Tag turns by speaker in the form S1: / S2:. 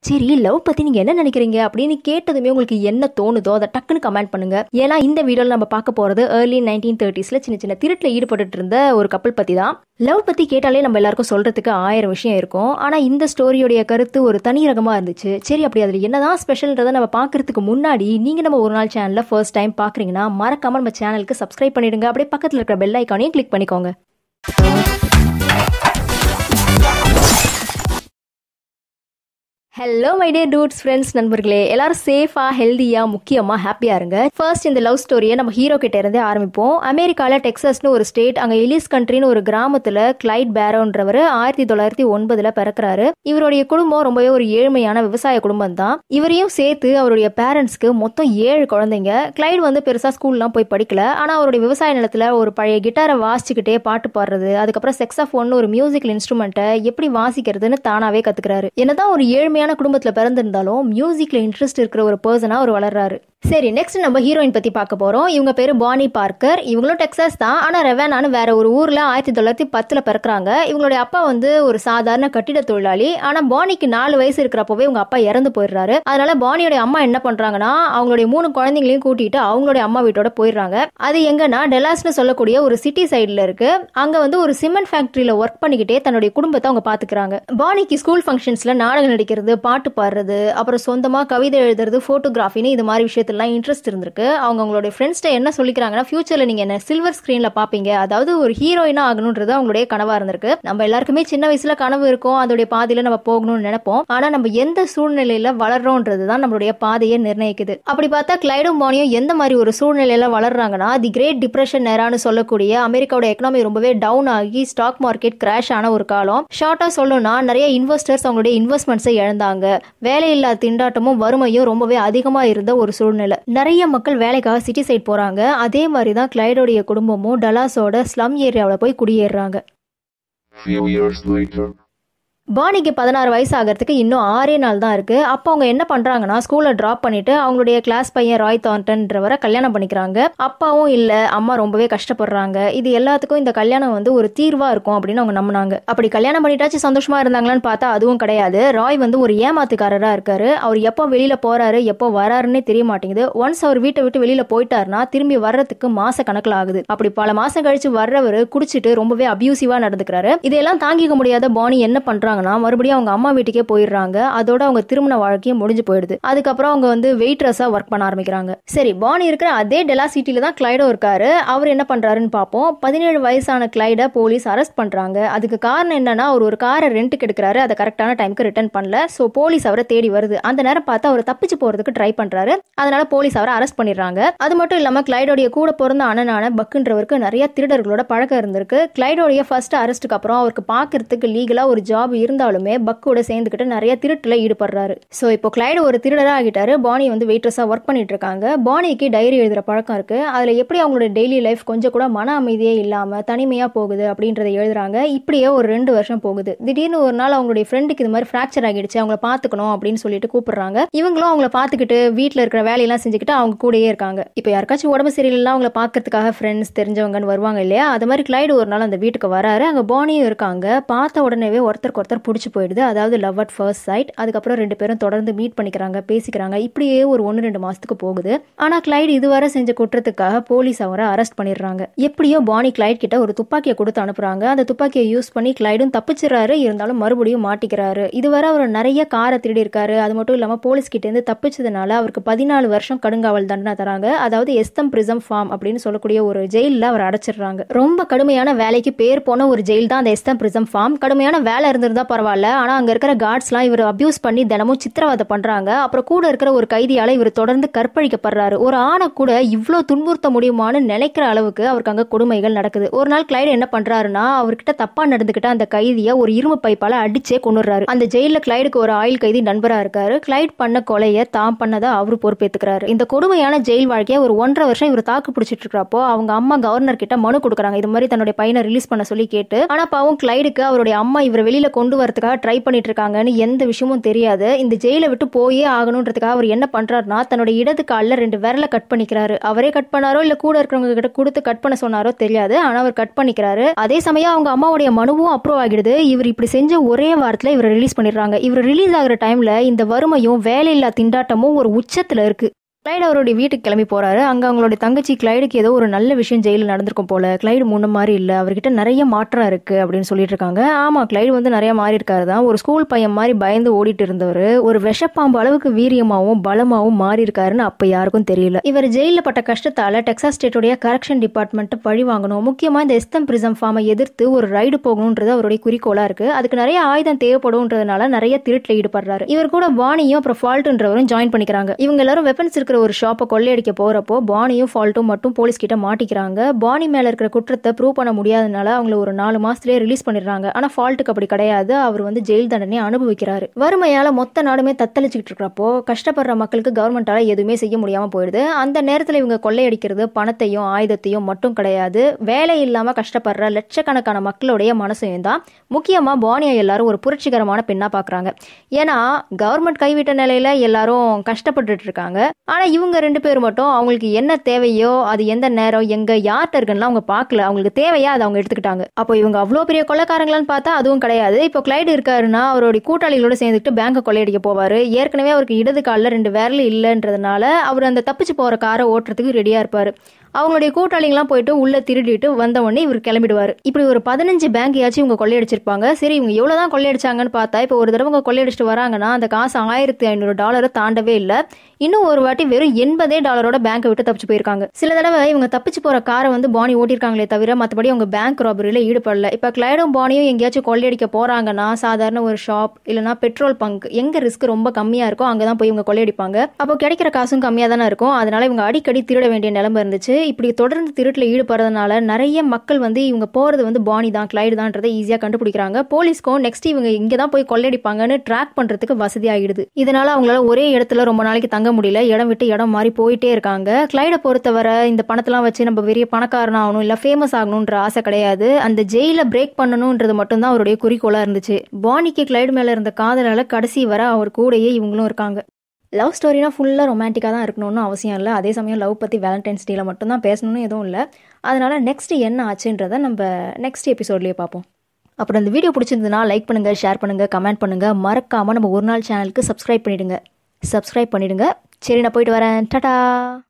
S1: சரி லவ் பத்தி நீங்க என்ன நினைக்கிறீங்க அப்படின்னு கேட்டதுமே உங்களுக்கு என்ன தோணுதோ அதை டக்குன்னு கமெண்ட் பண்ணுங்க ஏன்னா இந்த வீடியோல நம்ம பார்க்க போறது ஏர்லி நைன்டீன் தேர்ட்டிஸ்ல சின்ன சின்ன திருட்டுல ஈடுபட்டு இருந்த ஒரு கப்பல் பத்தி தான் லவ் பத்தி கேட்டாலே நம்ம எல்லாருக்கும் சொல்றதுக்கு ஆயிரம் விஷயம் இருக்கும் ஆனா இந்த ஸ்டோரியோடைய கருத்து ஒரு தனி ரகமா இருந்துச்சு சரி அப்படி அதுல என்னதான் ஸ்பெஷல்ன்றதை நம்ம பாக்குறதுக்கு முன்னாடி நீங்க நம்ம ஒரு நாள் சேனல்ல ஃபர்ஸ்ட் டைம் பாக்குறீங்கன்னா மறக்காம நம்ம சேனலுக்கு சப்ஸ்கிரைப் பண்ணிடுங்க அப்படியே பக்கத்துல இருக்கிற பெல் ஐக்கானையும் கிளிக் பண்ணிக்கோங்க hello my day dudes friends நண்பர்களே எல்லாரும் சேஃபா ஹெல்தியா முக்கியமா ஹாப்பியா இருங்க ஃபர்ஸ்ட் இந்த லவ் ஸ்டோரியை நம்ம ஹீரோ கிட்ட இருந்தே ஆரம்பிப்போம் அமெரிக்கால டெக்ஸஸ்னு ஒரு ஸ்டேட் அங்க எலிஸ் கண்ட்ரின்னு ஒரு கிராமத்துல கிளைட் பேரோன்றவர் ஆயிரத்தி தொள்ளாயிரத்தி ஒன்பதுல பிறக்கிறாரு இவருடைய குடும்பம் ரொம்பவே ஒரு ஏழ்மையான விவசாய குடும்பம் தான் இவரையும் சேர்த்து அவருடைய பேரண்ட்ஸ்க்கு மொத்தம் ஏழு குழந்தைங்க கிளைட் வந்து பெருசா ஸ்கூல்லாம் போய் படிக்கல ஆனா அவருடைய விவசாய நிலத்துல ஒரு பழைய கிட்டாரை வாசிச்சுக்கிட்டே பாட்டு பாடுறது அதுக்கப்புறம் செக்ஸாஃபோன் ஒரு மியூசிக்கல் இன்ஸ்ட்ருமெண்ட்டை எப்படி வாசிக்கிறதுன்னு தானாவே கத்துக்கிறாரு என்னதான் ஒரு ஏழ்மையான குடும்பத்துல பிறந்திருந்தாலும் மியூசிக்ல இன்ட்ரெஸ்ட் இருக்கிற ஒரு பர்சனா அவர் வளர்றாரு சரி நெக்ஸ்ட் நம்ம ஹீரோயின் பத்தி பார்க்க போறோம் இவங்க பேரு பானி பார்க்கர் இவங்களும் டெக்ஸாஸ் தான் ஆனா ரெவேனானு வேற ஒரு ஊர்ல ஆயிரத்தி தொள்ளாயிரத்தி பத்துல பிறக்குறாங்க இவங்களுடைய அப்பா வந்து ஒரு சாதாரண கட்டிட தொழிலாளி ஆனா பானிக்கு நாலு வயசு இருக்கிறப்பவே இவங்க அப்பா இறந்து போயிடுறாரு அதனால பானியோட அம்மா என்ன பண்றாங்கன்னா அவங்களுடைய மூணு குழந்தைங்களையும் கூட்டிட்டு அவங்களுடைய அம்மா வீட்டோட போயிடுறாங்க அது எங்கன்னா டெலாஸ்னு சொல்லக்கூடிய ஒரு சிட்டி சைடுல இருக்கு அங்க வந்து ஒரு சிமெண்ட் ஃபேக்டரியில ஒர்க் பண்ணிக்கிட்டே தன்னுடைய குடும்பத்தை அவங்க பாத்துக்கிறாங்க பானிக்கு ஸ்கூல் ஃபங்க்ஷன்ஸ்ல நாடகம் நடிக்கிறது பாட்டு பாடுறது அப்புறம் சொந்தமா கவிதை எழுதுறது போட்டோகிராஃபின்னு இது மாதிரி விஷயத்துலாம் இன்ட்ரெஸ்ட் இருந்திருக்கு அவங்க அவங்களுடைய ஃப்ரெண்ட்ஸ்ட்ட என்ன சொல்லிக்கிறாங்கன்னா ஃபியூச்சர்ல நீங்க என்ன சில்வர் ஸ்கிரீன்ல பாப்பீங்க அதாவது ஒரு ஹீரோயினா ஆகணும்ன்றது அவங்களுடைய கனவா இருந்திருக்கு நம்ம எல்லாருக்குமே சின்ன வயசுல கனவு இருக்கும் அதோடைய பாதையில நம்ம போகணும்னு நினைப்போம் ஆனா நம்ம எந்த சூழ்நிலையில வளர்றோன்றது தான் நம்மளுடைய பாதையை நிர்ணயிக்குது அப்படி பார்த்தா கிளைடும் பானியும் எந்த மாதிரி ஒரு சூழ்நிலையில வளர்றாங்கன்னா தி கிரேட் டிப்ரெஷன் நேரான்னு சொல்லக்கூடிய அமெரிக்காவோட எக்கனாமி ரொம்பவே டவுன் ஆகி ஸ்டாக் மார்க்கெட் கிராஷ் ஆன ஒரு காலம் ஷார்ட்டா சொல்லணும்னா நிறைய இன்வெஸ்டர்ஸ் அவங்களுடைய இன்வெஸ்ட்மெண்ட்ஸை இழந்தாங்க வேலையில்லா திண்டாட்டமும் வறுமையும் ரொம்பவே அதிகமா இருந்த ஒரு சூழ்நிலை நிறைய மக்கள் வேலைக்காக சிட்டி சைட் போறாங்க அதே மாதிரி தான் கிளைடோடைய குடும்பமும் டலாஸோட ஸ்லம் ஏரியாவில் போய் குடியேறாங்க
S2: Few years later.
S1: பானிக்கு பதினாறு வயசு ஆகிறதுக்கு இன்னும் ஆறே நாள் தான் இருக்கு அப்போ அவங்க என்ன பண்றாங்கன்னா ஸ்கூல்ல டிராப் பண்ணிட்டு அவங்களுடைய கிளாஸ் பையன் ராய் தாண்டன்றவரை கல்யாணம் பண்ணிக்கிறாங்க அப்பாவும் இல்ல அம்மா ரொம்பவே கஷ்டப்படுறாங்க இது எல்லாத்துக்கும் இந்த கல்யாணம் வந்து ஒரு தீர்வா இருக்கும் அப்படின்னு அவங்க நம்பினாங்க அப்படி கல்யாணம் பண்ணிட்டாச்சு சந்தோஷமா இருந்தாங்களான்னு பார்த்தா அதுவும் கிடையாது ராய் வந்து ஒரு ஏமாத்துக்காரரா இருக்காரு அவர் எப்போ வெளியில போறாரு எப்போ வராருன்னே தெரிய மாட்டேங்குது ஒன்ஸ் அவர் வீட்டை விட்டு வெளியில போயிட்டாருன்னா திரும்பி வர்றதுக்கு மாச கணக்கில் ஆகுது அப்படி பல மாசம் கழிச்சு வர்றவர் குடிச்சிட்டு ரொம்பவே அபியூசிவா நடந்துக்கிறாரு இதெல்லாம் தாங்கிக்க முடியாத பானி என்ன பண்றாங்கன்னா மறுபடியும் அவங்க அம்மா வீட்டுக்கே போயிடுறாங்க அதோட அவங்க திருமண வாழ்க்கையும் முடிஞ்சு போயிடுது அதுக்கப்புறம் அவங்க வந்து வெயிட்ரஸா ஒர்க் பண்ண ஆரம்பிக்கிறாங்க சரி பானி இருக்கிற அதே டெலா சிட்டில தான் கிளைடோ இருக்காரு அவர் என்ன பண்றாருன்னு பார்ப்போம் பதினேழு வயசான கிளைட போலீஸ் அரெஸ்ட் பண்றாங்க அதுக்கு காரணம் என்னன்னா அவர் ஒரு காரை ரெண்ட்டுக்கு எடுக்கிறாரு அதை கரெக்டான டைம்க்கு ரிட்டர்ன் பண்ணல ஸோ போலீஸ் அவரை தேடி வருது அந்த நேரம் பார்த்து அவர் தப்பிச்சு போறதுக்கு ட்ரை பண்றாரு அதனால போலீஸ் அவரை அரெஸ்ட் பண்ணிடுறாங்க அது மட்டும் இல்லாம கிளைடோடைய கூட பிறந்த அண்ணனான பக்குன்றவருக்கு நிறைய திருடர்களோட பழக்கம் இருந்திருக்கு கிளைடோடைய ஃபர்ஸ்ட் அரெஸ்ட்டுக்கு அப்புறம் அவருக்கு பார்க்கறதுக்கு லீகலா ஒரு ஜாப் இருந்தாலுமே பக்கோட சேர்ந்துக்கிட்டு நிறைய திருட்டுல ஈடுபடுறாரு ஸோ இப்போ கிளைடு ஒரு திருடரா ஆகிட்டாரு பானி வந்து வெயிட்ரஸா ஒர்க் பண்ணிட்டு இருக்காங்க பானிக்கு டைரி எழுதுற பழக்கம் இருக்கு அதுல எப்படி அவங்களோட டெய்லி லைஃப் கொஞ்சம் கூட மன அமைதியே இல்லாம தனிமையா போகுது அப்படின்றத எழுதுறாங்க இப்படியே ஒரு ரெண்டு வருஷம் போகுது திடீர்னு ஒரு நாள் அவங்களுடைய ஃப்ரெண்டுக்கு இது மாதிரி ஃப்ராக்சர் ஆகிடுச்சு அவங்கள பாத்துக்கணும் அப்படின்னு சொல்லிட்டு கூப்பிடுறாங்க இவங்களும் அவங்கள பாத்துக்கிட்டு வீட்டுல இருக்கிற வேலையெல்லாம் செஞ்சுக்கிட்டு அவங்க கூடயே இருக்காங்க இப்போ யாருக்காச்சும் உடம்பு சரியில்லைன்னா அவங்கள பாக்கிறதுக்காக ஃப்ரெண்ட்ஸ் தெரிஞ்சவங்கன்னு வருவாங்க இல்லையா அது மாதிரி கிளைடு ஒரு நாள் அந்த வீட்டுக்கு வராரு அங்க பானியும் இருக்காங்க பார்த்த உடனேவே ஒருத்தருக்கு ஒருத்தர் பிடிச்சி போயிடுது அதாவது லவ் அட் ஃபர்ஸ்ட் சைட் அதுக்கப்புறம் ரெண்டு பேரும் தொடர்ந்து மீட் பண்ணிக்கிறாங்க பேசிக்கிறாங்க இப்படியே ஒரு ஒன்று ரெண்டு மாசத்துக்கு போகுது ஆனா கிளைட் இதுவரை செஞ்ச குற்றத்துக்காக போலீஸ் அவரை அரெஸ்ட் பண்ணிடுறாங்க எப்படியோ பானி கிளைட் கிட்ட ஒரு துப்பாக்கியை கொடுத்து அனுப்புறாங்க அந்த துப்பாக்கியை யூஸ் பண்ணி கிளைடும் தப்பிச்சிடறாரு இருந்தாலும் மறுபடியும் மாட்டிக்கிறாரு இதுவரை அவர் நிறைய காரை திருடி இருக்காரு அது மட்டும் இல்லாம போலீஸ் கிட்ட இருந்து தப்பிச்சதுனால அவருக்கு பதினாலு வருஷம் கடுங்காவல் தண்டனை தராங்க அதாவது எஸ்தம் பிரிசம் ஃபார்ம் அப்படின்னு சொல்லக்கூடிய ஒரு ஜெயிலில் அவர் அடைச்சிடுறாங்க ரொம்ப கடுமையான வேலைக்கு பேர் போன ஒரு ஜெயில் தான் அந்த எஸ்தம் பிரிசம் ஃபார்ம் கடுமையான வேலை இருந்திருந்தா பரவாயில்ல ஆனா அங்க இருக்கிற கார்ட்ஸ்லாம் இவர் அபியூஸ் பண்ணி தினமும் சித்திரவதை பண்றாங்க அப்புறம் கூட இருக்கிற ஒரு கைதியால இவர் தொடர்ந்து கற்பழிக்கப்படுறாரு ஒரு ஆணை கூட இவ்வளவு துன்புறுத்த முடியுமான்னு நினைக்கிற அளவுக்கு அவருக்கு அங்க கொடுமைகள் நடக்குது ஒரு நாள் கிளைடு என்ன பண்றாருன்னா அவர்கிட்ட தப்பா நடந்துகிட்ட அந்த கைதியை ஒரு இரும்பு பைப்பால அடிச்சே கொண்டுறாரு அந்த ஜெயில கிளைடுக்கு ஒரு ஆயுள் கைதி நண்பரா இருக்காரு கிளைட் பண்ண கொலையை தாம் பண்ணதா அவரு பொறுப்பேத்துக்கிறாரு இந்த கொடுமையான ஜெயில் வாழ்க்கையை ஒரு ஒன்றரை வருஷம் இவர் தாக்கு பிடிச்சிட்டு இருக்கிறப்போ அவங்க அம்மா கவர்னர் கிட்ட மனு கொடுக்குறாங்க இது மாதிரி தன்னுடைய பையனை ரிலீஸ் பண்ண சொல்லி கேட்டு ஆனா பாவம் கிளைடுக்கு அவருடைய அம்மா இவர் வெளியில கொண்டு கொண்டு வரதுக்காக ட்ரை பண்ணிட்டு இருக்காங்கன்னு எந்த விஷயமும் தெரியாது இந்த ஜெயிலை விட்டு போயே ஆகணுன்றதுக்காக அவர் என்ன பண்றாருன்னா தன்னோட இடது காலில் ரெண்டு விரலை கட் பண்ணிக்கிறாரு அவரே கட் பண்ணாரோ இல்ல கூட இருக்கிறவங்க கிட்ட கொடுத்து கட் பண்ண சொன்னாரோ தெரியாது ஆனா அவர் கட் பண்ணிக்கிறாரு அதே சமயம் அவங்க அம்மாவுடைய மனுவும் அப்ரூவ் ஆகிடுது இவர் இப்படி செஞ்ச ஒரே வாரத்துல இவரை ரிலீஸ் பண்ணிடுறாங்க இவர் ரிலீஸ் ஆகிற டைம்ல இந்த வறுமையும் வேலையில்லா திண்டாட்டமும் ஒரு உச்சத்துல இருக்கு கிளைடு அவருடைய வீட்டுக்கு கிளம்பி போறாரு அங்க அவங்களுடைய தங்கச்சி கிளைடுக்கு ஏதோ ஒரு நல்ல விஷயம் ஜெயிலில் நடந்திருக்கும் போல கிளைடு முன்ன மாதிரி இல்ல அவர்கிட்ட நிறைய மாற்றம் இருக்கு அப்படின்னு சொல்லிட்டு இருக்காங்க ஆமா கிளைடு வந்து நிறைய மாறி இருக்காரு தான் ஒரு ஸ்கூல் பையன் மாதிரி பயந்து ஓடிட்டு இருந்தவர் ஒரு விஷப்பாம்பு அளவுக்கு வீரியமாவும் பலமாவும் மாறி இருக்காருன்னு அப்ப யாருக்கும் தெரியல இவர் ஜெயிலில் பட்ட கஷ்டத்தால டெக்சாஸ் ஸ்டேட்டுடைய கரெக்ஷன் டிபார்ட்மெண்ட் பழி வாங்கணும் முக்கியமா இந்த எஸ்தம் பிரிசம் ஃபார்மை எதிர்த்து ஒரு ரைடு போகணுன்றது அவருடைய குறிக்கோளா இருக்கு அதுக்கு நிறைய ஆயுதம் தேவைப்படும்ன்றதுனால நிறைய திருட்டில் ஈடுபடுறாரு இவர் கூட பானியும் அப்புறம் ஃபால்ட்ன்றவரும் ஜாயின் பண்ணிக்கிறாங்க இவங்க எல்லாரும் வெப்பன்ஸ் இருக்கிற ஒரு ஷாப்பை கொள்ளையடிக்க போறப்போ பானியும் ஃபால்ட்டும் மட்டும் போலீஸ் கிட்ட மாட்டிக்கிறாங்க பானி மேல இருக்கிற குற்றத்தை ப்ரூவ் பண்ண முடியாதனால அவங்கள ஒரு நாலு மாசத்துலயே ரிலீஸ் பண்ணிடுறாங்க ஆனா ஃபால்ட்டுக்கு அப்படி கிடையாது அவர் வந்து ஜெயில் தண்டனை அனுபவிக்கிறாரு வறுமையால மொத்த நாடுமே தத்தளிச்சுக்கிட்டு இருக்கிறப்போ கஷ்டப்படுற மக்களுக்கு கவர்மெண்டால எதுவுமே செய்ய முடியாம போயிடுது அந்த நேரத்துல இவங்க கொள்ளையடிக்கிறது பணத்தையும் ஆயுதத்தையும் மட்டும் கிடையாது வேலை இல்லாம கஷ்டப்படுற லட்சக்கணக்கான மக்களுடைய மனசையும் தான் முக்கியமா பானியா எல்லாரும் ஒரு புரட்சிகரமான பெண்ணா பாக்குறாங்க ஏன்னா கவர்மெண்ட் கைவிட்ட நிலையில எல்லாரும் கஷ்டப்பட்டுட்டு இருக்காங்க ஆனா இவங்க ரெண்டு பேர் மட்டும் அவங்களுக்கு என்ன தேவையோ அது எந்த நேரம் எங்க யார்கிட்ட இருக்குன்னு அவங்க பார்க்கல அவங்களுக்கு தேவையா அதை அவங்க எடுத்துக்கிட்டாங்க அப்போ இவங்க அவ்வளோ பெரிய கொள்ளக்காரங்களான்னு பார்த்தா அதுவும் கிடையாது இப்போ கிளைடு இருக்காருன்னா அவருடைய கூட்டாளிகளோட சேர்ந்துட்டு பேங்கை கொள்ளையடிக்க போவாரு ஏற்கனவே அவருக்கு இடது காலில் ரெண்டு விரல் இல்லைன்றதுனால அவர் அந்த தப்பிச்சு போற காரை ஓட்டுறதுக்கு ரெடியா இருப்பாரு அவங்களுடைய கூட்டாளிங்களாம் போயிட்டு உள்ள திருடிட்டு வந்த உடனே இவர் கிளம்பிடுவார் இப்படி ஒரு பதினஞ்சு பேங்கையாச்சும் இவங்க கொள்ளையடிச்சிருப்பாங்க சரி இவங்க எவ்வளவுதான் கொள்ளையடிச்சாங்கன்னு பார்த்தா இப்போ ஒரு தடவை இவங்க கொள்ளையடிச்சிட்டு வராங்கன்னா அந்த காசு ஆயிரத்தி ஐநூறு டாலரை தாண்டவே இல்லை இன்னும் ஒரு வாட்டி வெறும் எண்பதே டாலரோட பேங்கை விட்டு தப்பிச்சு போயிருக்காங்க சில தடவை இவங்க தப்பிச்சு போற காரை வந்து பானி ஓட்டிருக்காங்களே தவிர மற்றபடி அவங்க பேங்க் ராபரியில ஈடுபடல இப்போ கிளைடும் பானியும் எங்கேயாச்சும் கொள்ளையடிக்க போறாங்கன்னா சாதாரண ஒரு ஷாப் இல்லைனா பெட்ரோல் பங்க் எங்க ரிஸ்க் ரொம்ப கம்மியா இருக்கோ அங்கதான் போய் இவங்க கொள்ளையடிப்பாங்க அப்போ கிடைக்கிற காசும் கம்மியா தானே இருக்கும் அதனால இவங்க அடிக்கடி திருட வேண்டிய நிலைமை இருந்துச்சு இப்படி தொடர்ந்து திருட்டில் ஈடுபடுறதுனால நிறைய மக்கள் வந்து இவங்க போறது வந்து பானி தான் கிளைடு தான்றதை ஈஸியா கண்டுபிடிக்கிறாங்க போலீஸ்க்கும் நெக்ஸ்ட் இவங்க இங்க தான் போய் கொள்ளையடிப்பாங்கன்னு ட்ராக் பண்றதுக்கு வசதி ஆயிடுது இதனால அவங்களால ஒரே இடத்துல ரொம்ப நாளைக்கு தங்க முடியல இடம் விட்டு இடம் மாறி போயிட்டே இருக்காங்க கிளைடை பொறுத்தவரை இந்த பணத்தெல்லாம் வச்சு நம்ம பெரிய பணக்காரன் ஆகணும் இல்ல ஃபேமஸ் ஆகணும்ன்ற ஆசை கிடையாது அந்த ஜெயில பிரேக் பண்ணணும்ன்றது மட்டும்தான் அவருடைய குறிக்கோளா இருந்துச்சு பானிக்கு கிளைடு மேல இருந்த காதலால கடைசி வரை அவர் கூடயே இவங்களும் இருக்காங்க லவ் ஸ்டோரினா ஃபுல்லாக ரொமான்டிக்காக தான் இருக்கணும்னு அவசியம் இல்லை அதே சமயம் லவ் பற்றி வேலண்டைன்ஸ் டேல மட்டும்தான் பேசணும்னு எதுவும் இல்லை அதனால் நெக்ஸ்ட் என்ன ஆச்சுன்றதை நம்ம நெக்ஸ்ட் எபிசோட்லேயே பார்ப்போம் அப்புறம் இந்த வீடியோ பிடிச்சிருந்ததுன்னா லைக் பண்ணுங்கள் ஷேர் பண்ணுங்கள் கமெண்ட் பண்ணுங்கள் மறக்காமல் நம்ம ஒரு நாள் சேனலுக்கு சப்ஸ்கிரைப் பண்ணிவிடுங்க சப்ஸ்கிரைப் பண்ணிவிடுங்க சரி நான் போயிட்டு வரேன் டடா